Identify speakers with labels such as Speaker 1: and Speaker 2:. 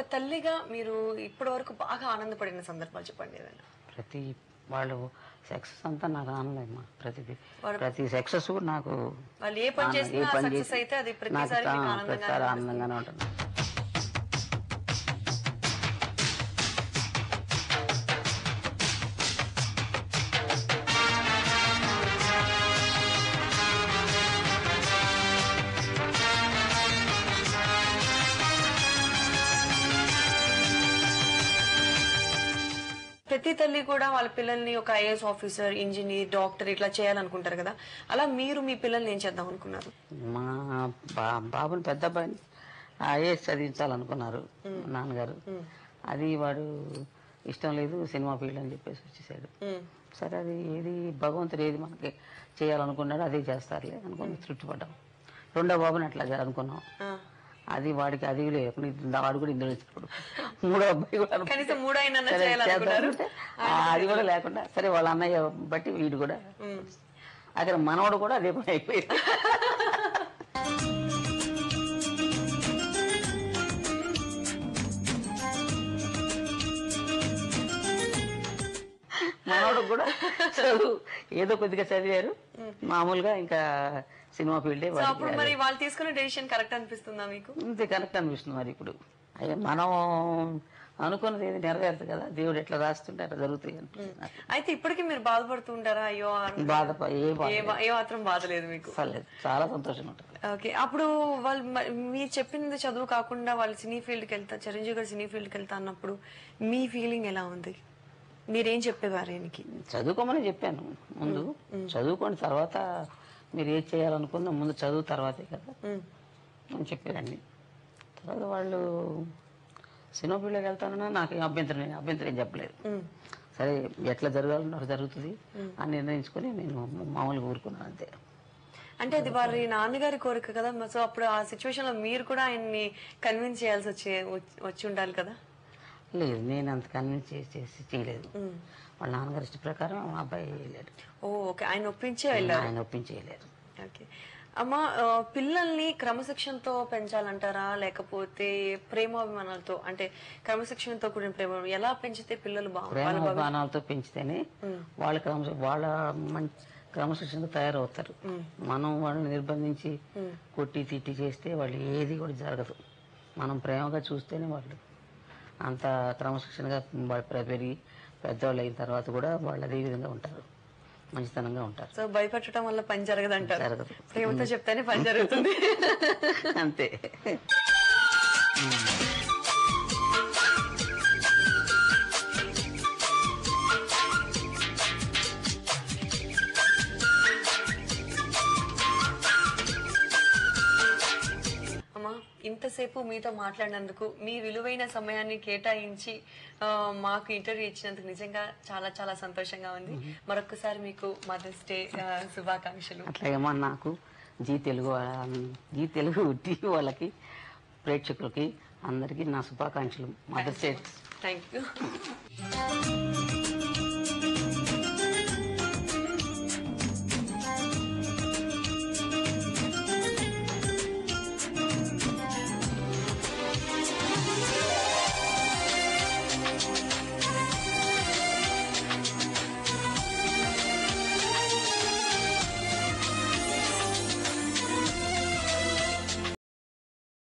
Speaker 1: తల్లిగా మీరు ఇప్పటి వరకు బాగా ఆనందపడిన సందర్భాలు చెప్పండి ఏదైనా
Speaker 2: ప్రతి వాళ్ళు సక్సెస్ అంతా నాకు ఆనందమ్మా ప్రతిది
Speaker 1: వాడు-
Speaker 2: ప్రతి సక్సెస్ కూడా నాకు
Speaker 1: వాళ్ళు ఏ పని
Speaker 2: ఆనందం.
Speaker 1: చేసినా
Speaker 2: ఏ పని
Speaker 1: సక్సెస్
Speaker 2: చేసినా
Speaker 1: అయితే అది
Speaker 2: నాకు
Speaker 1: ప్రతిసారి మీకు
Speaker 2: తా-
Speaker 1: ఆనందంగానే
Speaker 2: ప్రతిసారి
Speaker 1: అనిపిస్తుంది.
Speaker 2: ఆనందంగానే ఉంటుంది
Speaker 1: ప్రతి తల్లి కూడా వాళ్ళ పిల్లల్ని ఒక ఐఏఎస్ ఆఫీసర్ ఇంజనీర్ డాక్టర్ ఇట్లా చేయాలనుకుంటారు కదా అలా మీరు మీ పిల్లల్ని ఏం చేద్దాం అనుకున్నారు
Speaker 2: మా బా బాబుని పెద్ద అబ్బాయిని ఐఏఎస్ చదివించాలనుకున్నారు నాన్నగారు అది వాడు ఇష్టం లేదు సినిమా ఫీల్డ్ అని చెప్పేసి వచ్చేసాడు
Speaker 1: ఉమ్,
Speaker 2: సరే అది ఏది భగవంతుడు ఏది మనకి చేయాలనుకున్నాడో అదే చేస్తారులే అనుకుని తృప్తిపడ్డాం రెండో బాబుని అట్లా అనుకున్నాం
Speaker 1: ఆ.
Speaker 2: అది వాడికి అది లేకుండా వాడు కూడా ఇందులో వచ్చినప్పుడు మూడో అబ్బాయి కూడా అనుకున్నాం.
Speaker 1: కనీసం మూడైనా
Speaker 2: సరే,
Speaker 1: చేయాలనుకున్నారు
Speaker 2: చేద్దామంటే, ఆ, అది కూడా లేకుండా సరే వాళ్ళ అన్నయ్య బట్టి వీడు కూడా
Speaker 1: ఉమ్.
Speaker 2: అక్కడ మనవడు కూడా అదే పని అయిపోయింది మనవడు కూడా చదువు ఏదో కొద్దిగా చదివారు మామూలుగా ఇంకా సినిమా ఫీల్డే
Speaker 1: సో అప్పుడు మరి వాళ్ళు తీసుకునే డెసిషన్ కరెక్ట్ అనిపిస్తుందా మీకు
Speaker 2: అంతే కరెక్ట్ అనిపిస్తుంది మరి ఇప్పుడు అయ్యా మనం అనుకున్నది ఏది నెరవేరుతుంది కదా దేవుడు ఎట్లా రాస్తుంటే అట్లా జరుగుతాయి అనిపిస్తుంది నాకు.
Speaker 1: అయితే ఇప్పటికీ మీరు బాధపడుతూ ఉంటారా అయ్యో అను-
Speaker 2: బాధ ఏ బాధ
Speaker 1: ఏ మా- ఏ మాత్రం బాధ లేదు మీకు
Speaker 2: పర్లేదు చాలా సంతోషంగా ఉంటుంది
Speaker 1: ఓకే అప్పుడు వాళ్ళు మ- మీరు చెప్పింది చదువు కాకుండా వాళ్ళు సినీ ఫీల్డ్కి వెళ్తా చిరంజీవి గారు సినీ ఫీల్డ్కి వెళ్తా అన్నప్పుడు మీ ఫీలింగ్ ఎలా ఉంది మీరేం చెప్పేవారు ఆయనకి
Speaker 2: చదువుకోమని చెప్పాను ముందు చదువుకోండి తర్వాత మీరు ఏది చేయాలనుకున్నా ముందు చదువు తర్వాతే కదా
Speaker 1: ఉమ్,
Speaker 2: అని చెప్పేదాన్ని తర్వాత వాళ్ళు సినిమా ఫీల్డ్కి వెళ్తానన్నా నాకు ఏం అభ్యంతరం లేదు అభ్యంతరం ఏం చెప్పలేదు
Speaker 1: ఉమ్.
Speaker 2: సరే ఎట్లా జరగాలన్నా అట్లా జరుగుతుంది అని నిర్ణయించుకొని నేను మామూలుగా ఊరుకున్నాను అంతే
Speaker 1: అంటే అది వారి నాన్నగారి కోరిక కదా సో అప్పుడు ఆ సిచ్యువేషన్ లో మీరు కూడా ఆయన్ని కన్విన్స్ చేయాల్సి వచ్చి వచ్చి ఉండాలి కదా
Speaker 2: లేదు నేను అంత కన్విన్స్ చేసి చేసి చేయలేదు వాళ్ళ నాన్నగారి ఇష్ట ప్రకారం మా అబ్బాయి వెళ్ళాడు
Speaker 1: ఓ ఓకే ఆయన ఒప్పించే వెళ్ళారు
Speaker 2: ఆయన ఒప్పించేయలేరు
Speaker 1: ఓకే అమ్మ ఆ, పిల్లల్ని క్రమశిక్షణతో పెంచాలంటారా లేకపోతే ప్రేమాభిమానాలతో అంటే క్రమశిక్షణతో కూడిన ప్రేమ ఎలా పెంచితే పిల్లలు బాగా
Speaker 2: ప్రేమ అభిమానాలతో పెంచితేనే వాళ్ళ క్రమ వాళ్ళ మంచి క్రమశిక్షణగా తయారవుతారు మనం వాళ్ళని నిర్బంధించి కొట్టి తిట్టి చేస్తే వాళ్ళు ఏది కూడా జరగదు మనం ప్రేమగా చూస్తేనే వాళ్ళు అంత క్రమశిక్షణగా వాళ్ళు పె- పెరిగి పెద్దవాళ్ళు అయిన తర్వాత కూడా వాళ్ళు అదే విధంగా ఉంటారు మంచితనంగా ఉంటారు
Speaker 1: సో భయపెట్టడం వల్ల పని జరగదంటారు
Speaker 2: జరగదు
Speaker 1: ప్రేమతో చెప్తేనే పని జరుగుతుంది
Speaker 2: అంతే
Speaker 1: అమ్మా ఇంతసేపు మీతో మాట్లాడినందుకు మీ విలువైన సమయాన్ని కేటాయించి ఆ, మాకు ఇంటర్వ్యూ ఇచ్చినందుకు నిజంగా చాలా చాలా సంతోషంగా ఉంది మరొకసారి మీకు మదర్స్ డే శుభాకాంక్షలు
Speaker 2: అట్లాగేమో నాకు జీ తెలుగు వాళ్ళ- జీ తెలుగు టీవీ వాళ్ళకి ప్రేక్షకులకి అందరికీ నా శుభాకాంక్షలు మదర్స్ డే
Speaker 1: థ్యాంక్ యూ